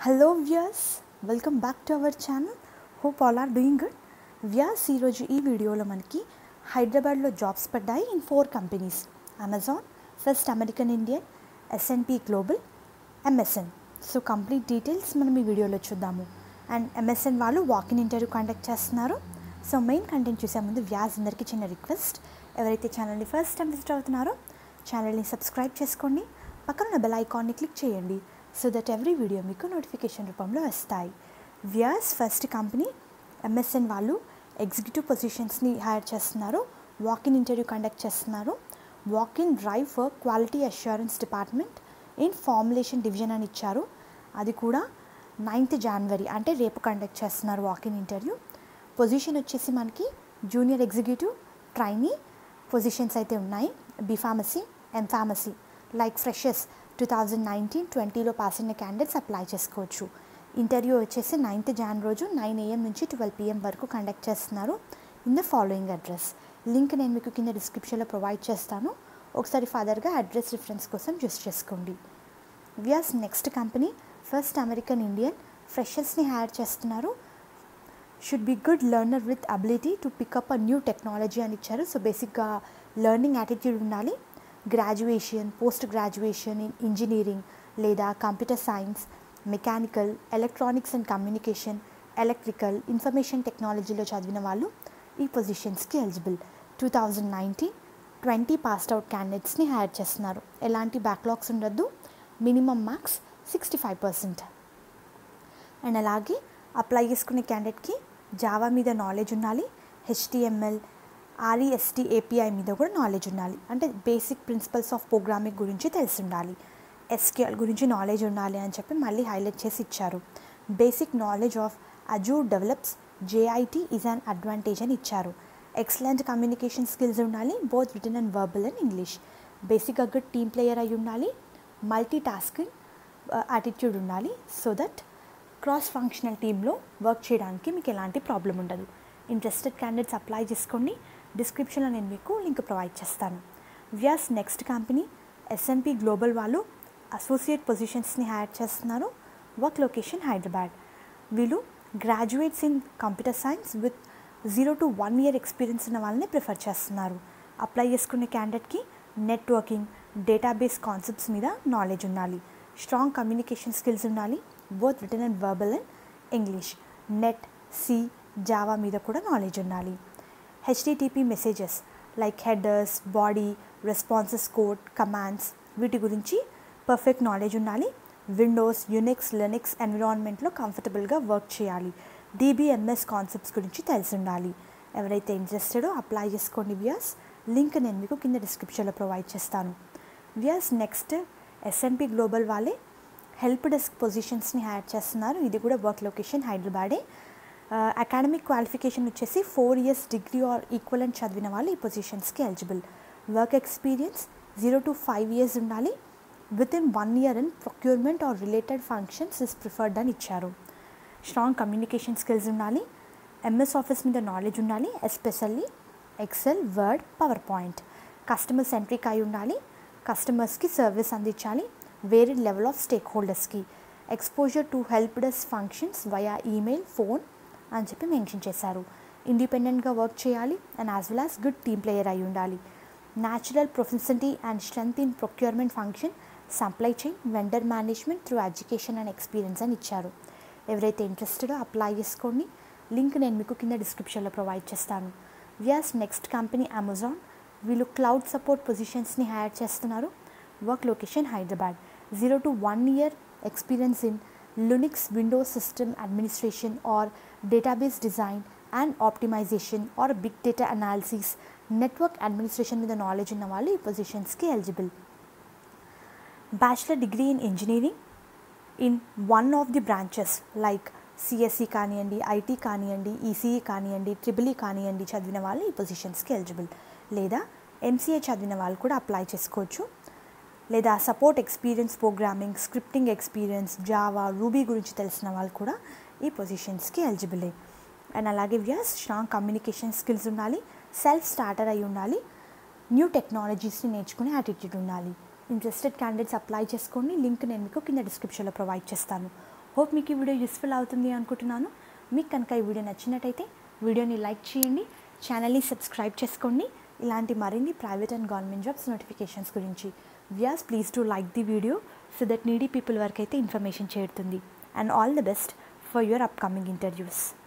hello guys welcome back to our channel hope all are doing good guys ఈరోజు ఈ వీడియోలో మనకి హైదరాబాద్లో జాబ్స్ పడ్డాయి in four companies Amazon first American Indian SNP global MSN so complete details మనం ఈ వీడియోలో చూద్దాము అండ్ ఎంఎస్ఎన్ వాళ్ళు వాకిన్ ఇంటర్వ్యూ కండక్ట్ చేస్తున్నారు సో మెయిన్ కంటెంట్ చూసే ముందు వ్యాస్ అందరికీ చిన్న రిక్వెస్ట్ ఎవరైతే ఛానల్ని ఫస్ట్ టైం విజిట్ అవుతున్నారో ఛానల్ని సబ్స్క్రైబ్ చేసుకోండి పక్కన ఉన్న బెల్ ఐకాన్ని క్లిక్ చేయండి సో దట్ ఎవ్రీ వీడియో మీకు నోటిఫికేషన్ రూపంలో వస్తాయి వ్యాస్ ఫస్ట్ కంపెనీ ఎంఎస్ఎన్ వాళ్ళు ఎగ్జిక్యూటివ్ పొజిషన్స్ని హైర్ చేస్తున్నారు వాకిన్ ఇంటర్వ్యూ కండక్ట్ చేస్తున్నారు walkin drive for quality assurance department in formulation division అని ఇచ్చారు అది కూడా నైన్త్ జనవరి అంటే రేపు కండక్ట్ చేస్తున్నారు వాకిన్ ఇంటర్వ్యూ పొజిషన్ వచ్చేసి మనకి జూనియర్ ఎగ్జిక్యూటివ్ ట్రైనీ పొజిషన్స్ అయితే ఉన్నాయి B pharmacy M pharmacy like freshers two thousand nineteen ట్వంటీలో పాస్ అయిన క్యాండిడేట్స్ అప్లై చేసుకోవచ్చు ఇంటర్వ్యూ వచ్చేసి నైన్త్ జాన్ రోజు నైన్ ఏఎం నుంచి ట్వెల్వ్ పిఎం వరకు కండక్ట్ చేస్తున్నారు in the following address link నేను మీకు కింద డిస్క్రిప్షన్లో ప్రొవైడ్ చేస్తాను ఒకసారి ఫర్దర్గా అడ్రస్ రిఫరెన్స్ కోసం చూస్ చేసుకోండి guys next company first American Indian ఫ్రెషర్స్ని హైర్ చేస్తున్నారు should be good learner with ability to pick up a new technology అని ఇచ్చారు సో బేసిక్గా లెర్నింగ్ యాటిట్యూడ్ ఉండాలి graduation post graduation in engineering లేదా computer science mechanical electronics and communication electrical information టెక్నాలజీలో చదివిన వాళ్ళు ఈ పొజిషన్స్కి eligible two thousand nineteen twenty passed out క్యాండిడేట్స్ని హైర్ చేస్తున్నారు ఎలాంటి బ్యాక్లాగ్స్ ఉండొద్దు minimum marks sixty five percent and అలాగే అప్లై చేసుకునే క్యాండిడేట్కి జావా మీద నాలెడ్జ్ ఉండాలి హెచ్టిఎంఎల్ ఆర్ఈఎస్టీ ఏపీఐ మీద కూడా నాలెడ్జ్ ఉండాలి అంటే బేసిక్ ప్రిన్సిపల్స్ ఆఫ్ ప్రోగ్రామింగ్ గురించి తెలిసి ఉండాలి ఎస్క్యూఎల్ గురించి నాలెడ్జ్ ఉండాలి అని చెప్పి మళ్ళీ హైలైట్ చేసి ఇచ్చారు basic knowledge of Azure DevOps Git is an advantage అని ఇచ్చారు ఎక్సలెంట్ కమ్యూనికేషన్ స్కిల్స్ ఉండాలి both written and verbal and English బేసిక్గా గుడ్ టీమ్ ప్లేయర్ అయి ఉండాలి మల్టీ టాస్కింగ్ యాటిట్యూడ్ ఉండాలి సో దట్ క్రాస్ ఫంక్షనల్ టీంలో వర్క్ చేయడానికి మీకు ఎలాంటి ప్రాబ్లం ఉండదు ఇంట్రెస్టెడ్ క్యాండిడేట్స్ అప్లై చేసుకోండి డిస్క్రిప్షన్లో నేను మీకు లింక్ ప్రొవైడ్ చేస్తాను guys next company SNP global వాళ్ళు అసోసియేట్ పొజిషన్స్ని హైర్ చేస్తున్నారు వర్క్ లొకేషన్ హైదరాబాద్ వీళ్ళు graduates in computer science with zero to one year experience ఉన్న వాళ్ళని ప్రిఫర్ చేస్తున్నారు అప్లై చేసుకునే క్యాండిడేట్కి నెట్వర్కింగ్ డేటాబేస్ కాన్సెప్ట్స్ మీద నాలెడ్జ్ ఉండాలి స్ట్రాంగ్ కమ్యూనికేషన్ స్కిల్స్ ఉండాలి both written and verbal and English net C Java మీద కూడా నాలెడ్జ్ ఉండాలి HTTP messages like headers body responses code commands వీటి గురించి పర్ఫెక్ట్ నాలెడ్జ్ ఉండాలి విండోస్ యునిక్స్ లెనిక్స్ ఎన్విరాన్మెంట్లో కంఫర్టబుల్గా వర్క్ చేయాలి డిబిఎంఎస్ కాన్సెప్ట్స్ గురించి తెలిసి ఉండాలి ఎవరైతే ఇంట్రెస్టెడో అప్లై చేసుకోండి వియర్స్ లింక్ నేను మీకు కింద డిస్క్రిప్షన్లో ప్రొవైడ్ చేస్తాను వియర్స్ నెక్స్ట్ ఎస్ఎన్పి గ్లోబల్ వాళ్ళే హెల్ప్ డెస్క్ పొజిషన్స్ని హైర్ చేస్తున్నారు ఇది కూడా వర్క్ లొకేషన్ హైదరాబాదే అకాడమిక్ క్వాలిఫికేషన్ వచ్చేసి four years degree or equivalent చదివిన వాళ్ళు ఈ పొజిషన్స్కి eligible work experience zero to five years ఉండాలి with in one year in procurement or related functions is preferred అని ఇచ్చారు స్ట్రాంగ్ కమ్యూనికేషన్ స్కిల్స్ ఉండాలి ఎంఎస్ ఆఫీస్ మీద నాలెడ్జ్ ఉండాలి especially excel word power point customer centric అయి ఉండాలి కస్టమర్స్కి service అందించాలి వేరే లెవెల్ ఆఫ్ స్టేక్ హోల్డర్స్కి exposure to help desk functions via email phone అని చెప్పి మెన్షన్ చేశారు ఇండిపెండెంట్గా వర్క్ చేయాలి and as well as good team player అయి ఉండాలి natural proficiency and strength in procurement function supply chain vendor management through education and experience అని ఇచ్చారు ఎవరైతే ఇంట్రెస్టెడో అప్లై చేసుకోండి లింక్ నేను మీకు కింద డిస్క్రిప్షన్లో ప్రొవైడ్ చేస్తాను వియాస్ నెక్స్ట్ కంపెనీ అమెజాన్ వీళ్ళు క్లౌడ్ సపోర్ట్ పొజిషన్స్ని హైర్ చేస్తున్నారు work location Hyderabad zero to one year experience in linux windows system administration or database design and optimization or big data analysis network administration మీద knowledge ఉన్న వాళ్ళు ఈ పొజిషన్స్కి eligible bachelor degree in engineering in one of the branches like CSC కానివ్వండి IT కానివ్వండి ECE కానివ్వండి triple కానివ్వండి చదివిన వాళ్ళు ఈ పొజిషన్స్కి ఎలిజిబుల్ లేదా ఎంసీఏ చదివిన వాళ్ళు కూడా అప్లై చేసుకోవచ్చు లేదా support experience programming scripting experience Java Ruby గురించి తెలిసిన వాళ్ళు కూడా ఈ పొజిషన్స్కి ఎలిజిబులే అండ్ అలాగే వ్యాస్ స్ట్రాంగ్ కమ్యూనికేషన్ స్కిల్స్ ఉండాలి సెల్ఫ్ స్టార్టర్ అయి ఉండాలి న్యూ టెక్నాలజీస్ని నేర్చుకునే యాటిట్యూడ్ ఉండాలి ఇంట్రెస్టెడ్ క్యాండిడేట్స్ అప్లై చేసుకోండి లింక్ నేను మీకు కింద డిస్క్రిప్షన్లో ప్రొవైడ్ చేస్తాను హోప్ మీకు ఈ వీడియో యూస్ఫుల్ అవుతుంది అనుకుంటున్నాను మీకు కనుక ఈ వీడియో నచ్చినట్టయితే వీడియోని లైక్ చేయండి ఛానల్ని సబ్స్క్రైబ్ చేసుకోండి ఇలాంటి మరిన్ని private and government jobs notifications గురించి guys please to like the video so that needy people వరకు అయితే ఇన్ఫర్మేషన్ చేరుతుంది and all the best for your upcoming interviews